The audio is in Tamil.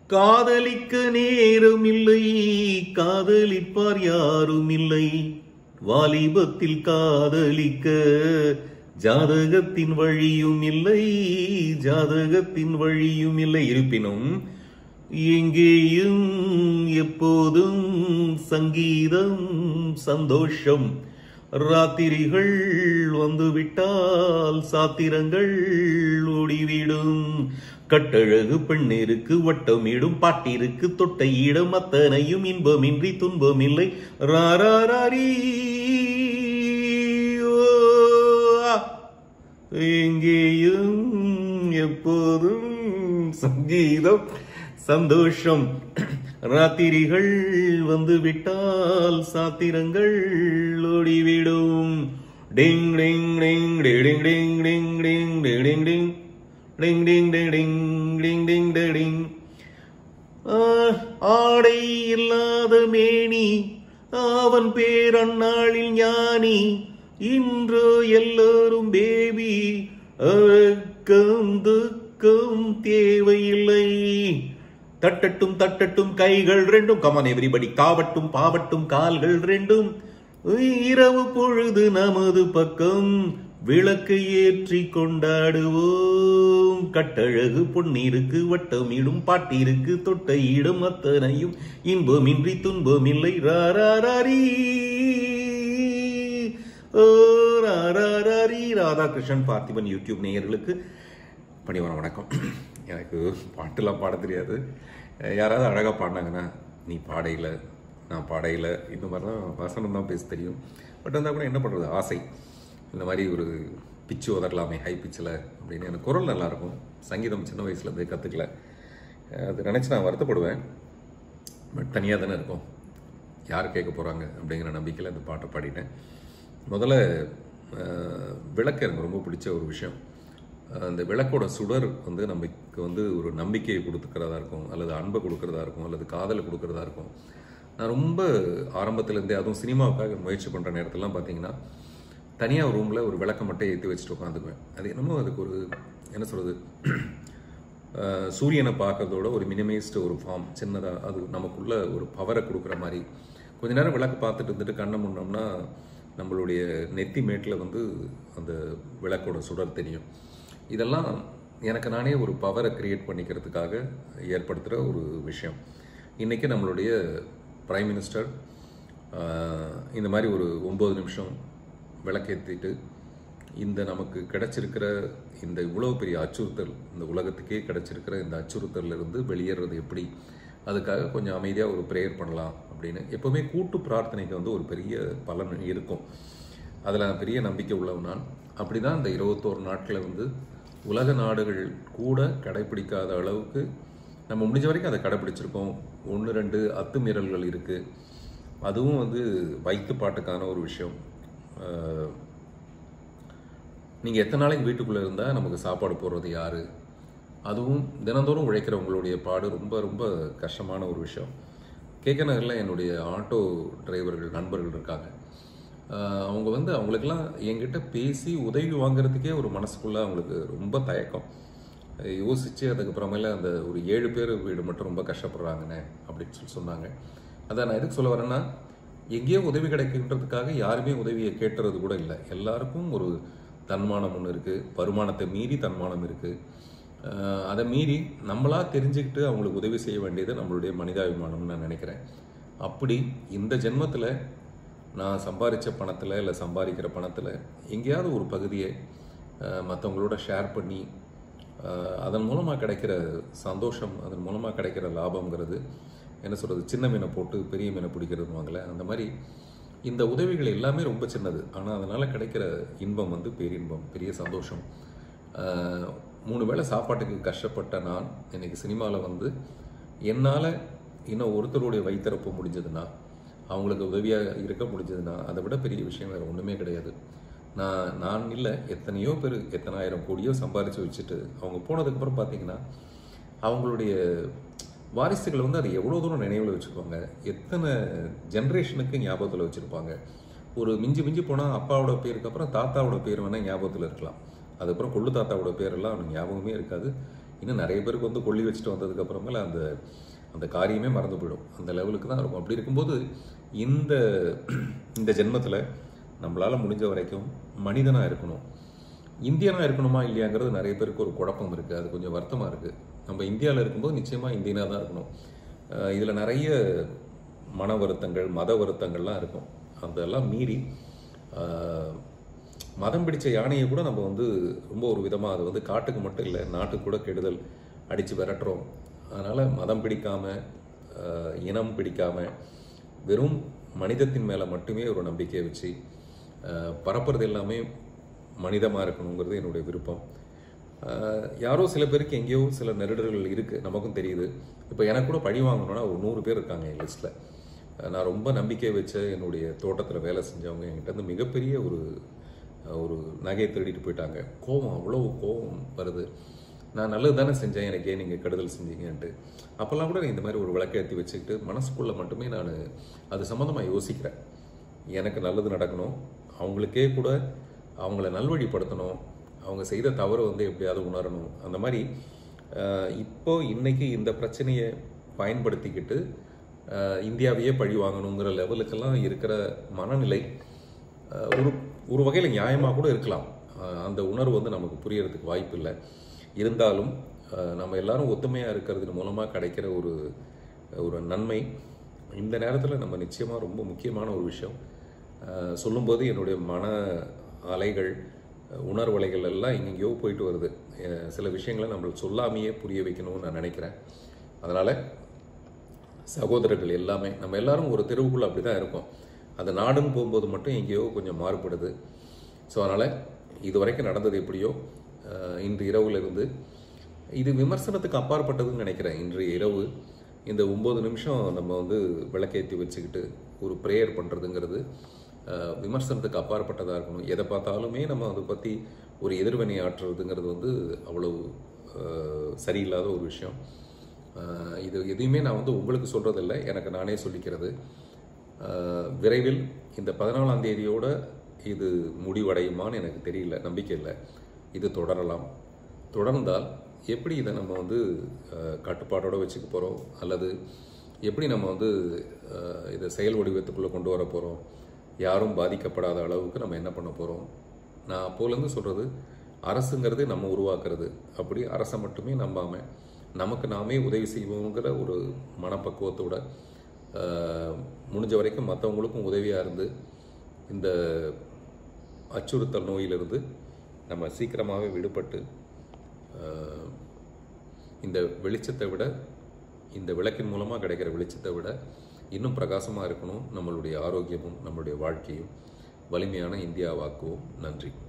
காதலிக்க நேரம் இல்லை காதலிப்பார் யாரும் இல்லை வாலிபத்தில் காதலிக்க ஜாதகத்தின் வழியும் இல்லை ஜாதகத்தின் வழியும் இல்லை இருப்பினும் எங்கேயும் எப்போதும் சங்கீதம் சந்தோஷம் ராத்திரிகள் வந்துவிட்டால் சாத்திரங்கள் ஓடிவிடும் கட்டழகு பெண்ணிற்கு வட்டமிடும் பாட்டிற்கு தொட்டையிடம் அத்தனையும் இன்பமின்றி துன்பமில்லை ராராரி எங்கேயும் எப்போதும் சங்கீதம் சந்தோஷம் ராத்திரிகள் வந்துவிட்டால் சாத்திரங்கள் ஓடிவிடும் டிங் டிங் டிங் டிங் டிங் டிங் டிங் டிங் டிங் டிங் டிங் டிங் டிங் டிங் டிங் டிங் ஆடை இல்லாத மேனி அவன் பேர் அந்நாளில் ஞானி இன்று எல்லோரும் பேபி அக்கம் துக்கம் தேவையில்லை தட்டட்டும் தட்டட்டும் கைகள் ரெண்டும் கமான் எவ்ரிபடி காவட்டும் பாவட்டும் கால்கள் ரெண்டும் இரவு பொழுது நமது பக்கம் விளக்கை ஏற்றி கொண்டாடுவோம் கட்டழகு பொன்னிருக்கு வட்டமிடும் பாட்டிருக்கு தொட்டையிடும் அத்தனையும் இன்பமின்றி துன்பமில்லை ராராரி ஓ ராராரி ராதாகிருஷ்ணன் பார்த்திபன் யூடியூப் நேயர்களுக்கு பணிவன வணக்கம் எனக்கு பாட்டுலாம் பாட தெரியாது யாராவது அழகாக பாடினாங்கன்னா நீ பாடையில் நான் பாடையில் இந்த மாதிரி தான் வசனம் தான் பேச தெரியும் பட் இருந்தால் கூட என்ன பண்ணுறது ஆசை இந்த மாதிரி ஒரு பிச்சு உதறலாமே ஹை பிச்சில் அப்படின்னு எனக்கு குரல் நல்லாயிருக்கும் சங்கீதம் சின்ன வயசுலேருந்தே கற்றுக்கல அது நினச்சி நான் வருத்தப்படுவேன் பட் தனியாக தானே இருக்கும் யார் கேட்க போகிறாங்க அப்படிங்கிற நம்பிக்கையில் அந்த பாட்டை பாடிட்டேன் முதல்ல விளக்கு எனக்கு ரொம்ப பிடிச்ச ஒரு விஷயம் அந்த விளக்கோட சுடர் வந்து நமக்கு வந்து ஒரு நம்பிக்கையை கொடுத்துக்கிறதா இருக்கும் அல்லது அன்பை கொடுக்கறதா இருக்கும் அல்லது காதலை கொடுக்கறதா இருக்கும் நான் ரொம்ப ஆரம்பத்துலேருந்தே அதுவும் சினிமாவுக்காக முயற்சி பண்ணுற நேரத்திலலாம் பார்த்தீங்கன்னா தனியாக ரூமில் ஒரு விளக்க மட்டும் ஏற்றி வச்சுட்டு உட்காந்துக்குவேன் அது என்னமோ அதுக்கு ஒரு என்ன சொல்கிறது சூரியனை பார்க்கறதோட ஒரு மினிமைஸ்டு ஒரு ஃபார்ம் சின்னதாக அது நமக்குள்ள ஒரு பவரை கொடுக்குற மாதிரி கொஞ்ச நேரம் விளக்கு பார்த்துட்டு இருந்துட்டு கண்ணை முன்னோம்னா நம்மளுடைய நெத்தி மேட்டில் வந்து அந்த விளக்கோட சுடர் தெரியும் இதெல்லாம் எனக்கு நானே ஒரு பவரை கிரியேட் பண்ணிக்கிறதுக்காக ஏற்படுத்துகிற ஒரு விஷயம் இன்றைக்கி நம்மளுடைய பிரைம் மினிஸ்டர் இந்த மாதிரி ஒரு ஒம்பது நிமிஷம் விளக்கேற்றிட்டு இந்த நமக்கு கிடைச்சிருக்கிற இந்த இவ்வளோ பெரிய அச்சுறுத்தல் இந்த உலகத்துக்கே கிடைச்சிருக்கிற இந்த அச்சுறுத்தலிருந்து வெளியேறது எப்படி அதுக்காக கொஞ்சம் அமைதியாக ஒரு ப்ரேயர் பண்ணலாம் அப்படின்னு எப்போவுமே கூட்டு பிரார்த்தனைக்கு வந்து ஒரு பெரிய பலன் இருக்கும் அதில் நான் பெரிய நம்பிக்கை உள்ளவன் நான் அப்படி தான் இந்த இருபத்தோரு நாட்களை வந்து உலக நாடுகள் கூட கடைபிடிக்காத அளவுக்கு நம்ம முடிஞ்ச வரைக்கும் அதை கடைப்பிடிச்சிருக்கோம் ஒன்று ரெண்டு அத்துமீறல்கள் இருக்குது அதுவும் வந்து வைத்து பாட்டுக்கான ஒரு விஷயம் நீங்கள் எத்தனை நாளைக்கு வீட்டுக்குள்ளே இருந்தால் நமக்கு சாப்பாடு போடுறது யார் அதுவும் தினந்தோறும் உழைக்கிறவங்களுடைய பாடு ரொம்ப ரொம்ப கஷ்டமான ஒரு விஷயம் கேகே நகரில் என்னுடைய ஆட்டோ டிரைவர்கள் நண்பர்கள் இருக்காங்க அவங்க வந்து அவங்களுக்கெல்லாம் என்கிட்ட பேசி உதவி வாங்குறதுக்கே ஒரு மனசுக்குள்ளே அவங்களுக்கு ரொம்ப தயக்கம் யோசித்து அதுக்கப்புறமேல அந்த ஒரு ஏழு பேர் வீடு மட்டும் ரொம்ப கஷ்டப்படுறாங்கண்ணே அப்படின்னு சொல்லி சொன்னாங்க அதான் நான் எதுக்கு சொல்ல வரேன்னா எங்கேயோ உதவி கிடைக்குன்றதுக்காக யாருமே உதவியை கேட்டுறது கூட இல்லை எல்லாருக்கும் ஒரு தன்மானம் ஒன்று இருக்குது வருமானத்தை மீறி தன்மானம் இருக்குது அதை மீறி நம்மளா தெரிஞ்சுக்கிட்டு அவங்களுக்கு உதவி செய்ய வேண்டியது நம்மளுடைய மனிதாபிமானம்னு நான் நினைக்கிறேன் அப்படி இந்த ஜென்மத்தில் நான் சம்பாதிச்ச பணத்தில் இல்லை சம்பாதிக்கிற பணத்தில் எங்கேயாவது ஒரு பகுதியை மற்றவங்களோட ஷேர் பண்ணி அதன் மூலமாக கிடைக்கிற சந்தோஷம் அதன் மூலமாக கிடைக்கிற லாபங்கிறது என்ன சொல்கிறது சின்ன மீனை போட்டு பெரிய மீனை பிடிக்கிறதுவாங்களே அந்த மாதிரி இந்த உதவிகள் எல்லாமே ரொம்ப சின்னது ஆனால் அதனால் கிடைக்கிற இன்பம் வந்து பேரின்பம் பெரிய சந்தோஷம் மூணு வேளை சாப்பாட்டுக்கு கஷ்டப்பட்ட நான் இன்னைக்கு சினிமாவில் வந்து என்னால் இன்னும் ஒருத்தருடைய வைத்திறப்பு முடிஞ்சதுன்னா அவங்களுக்கு உதவியாக இருக்க முடிஞ்சதுன்னா அதை விட பெரிய விஷயம் வேறு ஒன்றுமே கிடையாது நான் நான் இல்லை எத்தனையோ பேர் எத்தனாயிரம் கோடியோ சம்பாரித்து வச்சுட்டு அவங்க போனதுக்கப்புறம் பார்த்தீங்கன்னா அவங்களுடைய வாரிசுகள் வந்து அதை எவ்வளோ தூரம் நினைவில் வச்சுருப்பாங்க எத்தனை ஜென்ரேஷனுக்கு ஞாபகத்தில் வச்சுருப்பாங்க ஒரு மிஞ்சி மிஞ்சி போனால் அப்பாவோட பேருக்கு அப்புறம் தாத்தாவோட பேர் வேணால் ஞாபகத்தில் இருக்கலாம் அதுக்கப்புறம் கொள்ளு தாத்தாவோட பேரெல்லாம் அவனுக்கு ஞாபகமே இருக்காது இன்னும் நிறைய பேருக்கு வந்து கொல்லி வச்சுட்டு வந்ததுக்கு அப்புறமேல அந்த அந்த காரியமே மறந்து போயிடும் அந்த லெவலுக்கு தான் இருக்கும் அப்படி இருக்கும்போது இந்த இந்த ஜென்மத்தில் நம்மளால் முடிஞ்ச வரைக்கும் மனிதனாக இருக்கணும் இந்தியனாக இருக்கணுமா இல்லையாங்கிறது நிறைய பேருக்கு ஒரு குழப்பம் இருக்குது அது கொஞ்சம் வருத்தமாக இருக்குது நம்ம இந்தியாவில் இருக்கும்போது நிச்சயமாக இந்தியனாக தான் இருக்கணும் இதில் நிறைய மன வருத்தங்கள் மத வருத்தங்கள்லாம் இருக்கும் அதெல்லாம் மீறி ஆஹ், மதம் பிடிச்ச யானையை கூட நம்ம வந்து ரொம்ப ஒரு விதமாக அது வந்து காட்டுக்கு மட்டும் இல்லை நாட்டுக்கு கூட கெடுதல் அடித்து விரட்டுறோம் அதனால் மதம் பிடிக்காம ஆஹ், இனம் பிடிக்காம வெறும் மனிதத்தின் மேலே மட்டுமே ஒரு நம்பிக்கையை வச்சு ஆஹ், பரப்புறது எல்லாமே மனிதமாக இருக்கணுங்கிறது என்னுடைய விருப்பம் ஆஹ், யாரோ சில பேருக்கு எங்கேயோ சில நெருடல்கள் இருக்குது நமக்கும் தெரியுது இப்போ எனக்கு கூட பழி வாங்கணும்னா ஒரு நூறு பேர் இருக்காங்க என் லிஸ்ட்டில் நான் ரொம்ப நம்பிக்கை வச்ச என்னுடைய தோட்டத்தில் வேலை செஞ்சவங்க என்கிட்ட இருந்து மிகப்பெரிய ஒரு ஒரு நகையை திருடிட்டு போயிட்டாங்க கோபம் அவ்வளோ கோபம் வருது நான் நல்லது தானே செஞ்சேன் எனக்கு ஏன் நீங்கள் கெடுதல் செஞ்சீங்கன்ட்டு அப்போல்லாம் கூட இந்த மாதிரி ஒரு விளக்கை ஏற்றி வச்சுக்கிட்டு மனசுக்குள்ளே மட்டுமே நான் அது சம்மந்தமாக யோசிக்கிறேன் எனக்கு நல்லது நடக்கணும் அவங்களுக்கே கூட அவங்கள நல்வழிப்படுத்தணும் அவங்க செய்த தவறு வந்து எப்படியாவது உணரணும் அந்த மாதிரி அஹ், இப்போ இன்னைக்கு இந்த பிரச்சனையை பயன்படுத்திக்கிட்டு அஹ், இந்தியாவையே பழி வாங்கணுங்கிற லெவலுக்கெல்லாம் இருக்கிற மனநிலை அஹ், ஒரு ஒரு வகையில் நியாயமாக கூட இருக்கலாம் அஹ், அந்த உணர்வு வந்து நமக்கு புரியறதுக்கு வாய்ப்பு இல்லை இருந்தாலும் அஹ், நம்ம எல்லாரும் ஒத்துமையாக இருக்கிறது மூலமாக கிடைக்கிற ஒரு ஒரு நன்மை இந்த நேரத்தில் நம்ம நிச்சயமாக ரொம்ப முக்கியமான ஒரு விஷயம் அஹ், சொல்லும்போது என்னுடைய மன அலைகள் அஹ், உணர்வலைகள் எல்லாம் எங்கெங்கேயோ போயிட்டு வருது அஹ், சில விஷயங்களை நம்மளுக்கு சொல்லாமையே புரிய வைக்கணும்னு நான் நினைக்கிறேன் அதனால் சகோதரர்கள் எல்லாமே நம்ம எல்லாரும் ஒரு தெருவுக்குள்ள அப்படி தான் இருக்கோம் அந்த நாடுன்னு போகும்போது மட்டும் எங்கேயோ கொஞ்சம் மாறுபடுது ஸோ அதனால் இது வரைக்கும் நடந்தது எப்படியோ அஹ், இன்று இரவுல இருந்து இது விமர்சனத்துக்கு அப்பாற்பட்டதுன்னு நினைக்கிறேன் இன்று இரவு இந்த ஒம்பது நிமிஷம் நம்ம வந்து விளக்கேற்றி வச்சுக்கிட்டு ஒரு ப்ரேயர் பண்ணுறதுங்கிறது விமர்சனத்துக்கு அப்பாற்பட்டதாக இருக்கணும் எதை பார்த்தாலுமே நம்ம அதை பற்றி ஒரு எதிர்வினை ஆற்றுறதுங்கிறது வந்து அவ்வளவு அஹ், சரியில்லாத ஒரு விஷயம் ஆஹ் இது எதையுமே நான் வந்து உங்களுக்கு சொல்றதில்ல எனக்கு நானே சொல்லிக்கிறது ஆஹ் விரைவில் இந்த பதினாலாம் தேதியோட இது முடிவடையுமான்னு எனக்கு தெரியல நம்பிக்கை இல்லை இது தொடரலாம் தொடர்ந்தால் எப்படி இதை நம்ம வந்து ஆஹ் கட்டுப்பாடோட வச்சுக்க போகிறோம் அல்லது எப்படி நம்ம வந்து ஆஹ் இதை செயல் வடிவத்துக்குள்ளே கொண்டு வர போகிறோம் யாரும் பாதிக்கப்படாத அளவுக்கு நம்ம என்ன பண்ண போகிறோம் நான் அப்போலேருந்து சொல்கிறது அரசுங்கிறது நம்ம உருவாக்குறது அப்படி அரசை மட்டுமே நம்பாமல் நமக்கு நாமே உதவி செய்வோங்கிற ஒரு மனப்பக்குவத்தோட ஆஹ், முடிஞ்ச வரைக்கும் மற்றவங்களுக்கும் உதவியாக இருந்து இந்த அச்சுறுத்தல் நோயிலிருந்து நம்ம சீக்கிரமாகவே விடுபட்டு ஆஹ், இந்த வெளிச்சத்தை விட இந்த விளக்கின் மூலமாக கிடைக்கிற வெளிச்சத்தை விட இன்னும் பிரகாசமாக இருக்கணும் நம்மளுடைய ஆரோக்கியமும் நம்மளுடைய வாழ்க்கையும் வலிமையான இந்தியாவாக்குவோம் நன்றி